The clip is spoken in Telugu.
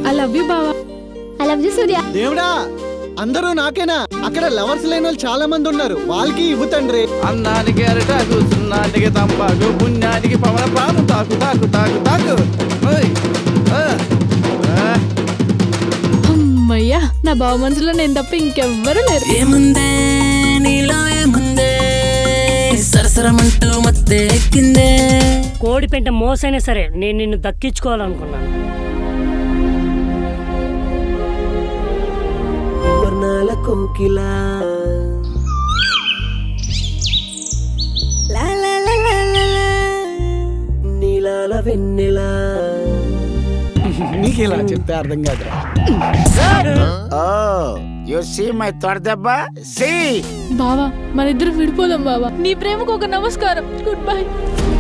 ఐ లవ్ యూ బావా ఐ లవ్ యూ సూర్య దేవుడా అందరూ నాకేనా అక్కడ లవర్స్ లేని వాళ్ళు చాలా మంది ఉన్నారు వాళ్ళకి ఇవ్వు తండ్రి అన్నానికి అరటాకు సున్నానికి తంపాకు పుణ్యానికి పవన పాము తాకు తాకు తాకు తాకు ఓయ్. ఆ. ఆ. అమ్మయ్యా నా బావ మనసులో నేను తప్ప ఇంకెవ్వరూ లేరు ఏముందే నీలో ఏముందే సరసరమంటూ మత్తే ఎక్కిందే కోడి పెంట మోసైనా సరే నేను నిన్ను దక్కించుకోవాలనుకున్నాను వర్ణాల కోకిలా లా లా లా లా లా లా. నీలాల వెన్నెలా నీకు ఇలా చెప్తే అర్థం కాదు Oh, you see my తొడదెబ్బ see బావా మన ఇద్దరు విడిపోదాం బావా నీ ప్రేమకు ఒక నమస్కారం గుడ్ బై